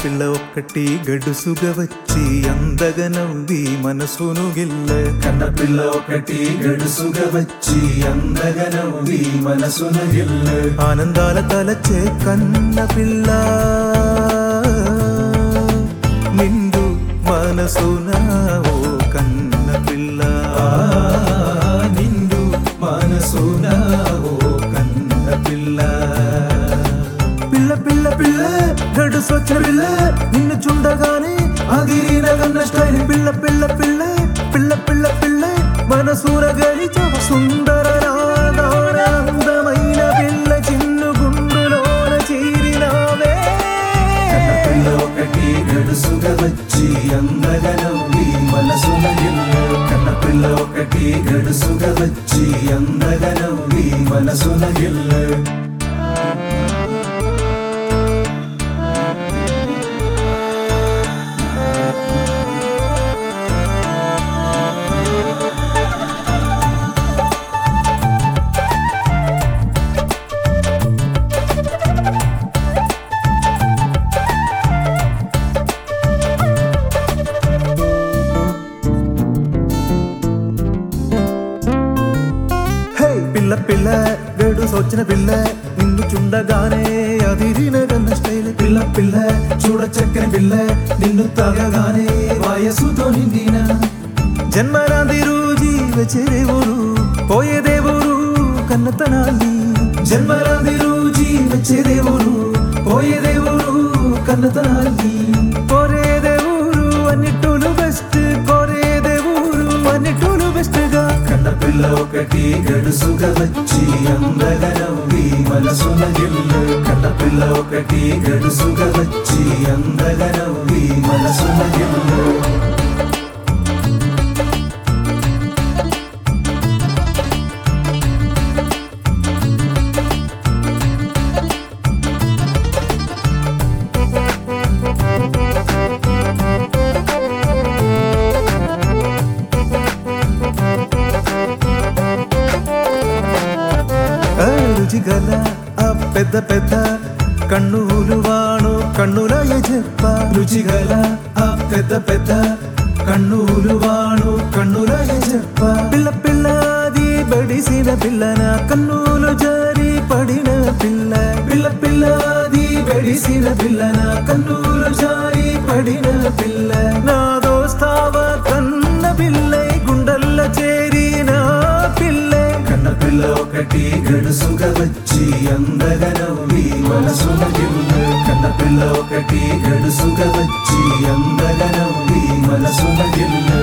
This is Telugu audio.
పిల్ల ఒక్కటి గడుసుగా వచ్చి అందగా నవ్వి మనసును గిల్ల కన్నపిల్ల ఒకటి గడుసుగా వచ్చి అందగా నవ్వి మనసున గిల్ల ఆనందాల తలచే కన్న పిల్ల నిండు మనసున ఓ కన్న పిల్ల ఆ నిండు మనసున ఓ కన్న పిల్ల పిల్ల పిల్ల పిల్ల గడుసొచ్చిన పిల్ల నిన్ను చూడగానే అదిరిన కన్న స్టైల్ పిల్ల పిల్ల పిల్ల పిల్ల పిల్ల పిల్ల మనసూర గలిచ సుందర రాగాన అందమైన పిల్ల చిన్ను గుండులోన చీరినావే కన్నపిల్ల ఒకటి గడుసుగా వచ్చి అందగా నవ్వి మనసున గిల్ల కన్నపిల్ల ఒకటి గడుసుగా వచ్చి అందగా నవ్వి మనసున గిల్ల హే పిల్ల పిల్ల గడు సొచ్చిన పిల్ల నిన్ను చుండగానే అదిరిన కన్న స్టైల్ పిల్ల పిల్ల చూడ చక్కని పిల్ల నిన్ను తాగగానే వయసుతో నిండిన జన్మరాంది రూజీ వచ్చేదేవురు పోయేదేవురు కన్నతనాన్ని జన్మరాది రోజీ వచ్చేదేవురు పోయేదేవురు కన్నతనాన్ని కోరేదేవురు అన్నిట్టులు బెస్ట్ కోరేదేవురు అన్నిట్టులు బెస్ట్ గా కన్నపిల్ల ఒకటి గడుసుగా వచ్చి అందగా నవ్వి మనసున గిల్లు కన్నపిల్ల ఒకటి గడుసుగా వచ్చి అందగా నవ్వి మనసున గిల్లు ఆ రుచి గల ఆ పెద్ద పెద్ద కన్నులు వాణు కన్నులయ చెప్ప రుచిగల ఆ పెద్ద పెద్ద కన్నులు వాణు కన్నులయ చెప్ప పిల్ల పిల్లది బడిసిన పిల్లన కన్నులు జారి పడిన పిల్ల పిల్ల పిల్లది బెడిసిన పిల్లన కన్నులు జారి పడిన పిల్ల నా దోస్తావ కన్న పిల్లై గుండెల్ల చేరిన పిల్లే కన్న పిల్ల ఒకటి గడుసుగా వచ్చి అందగా నవ్వి మనసున గిల్లు కన్న పిల్ల ఒకటి గడుసుగా వచ్చి అందగా నవ్వి మనసున గిల్లు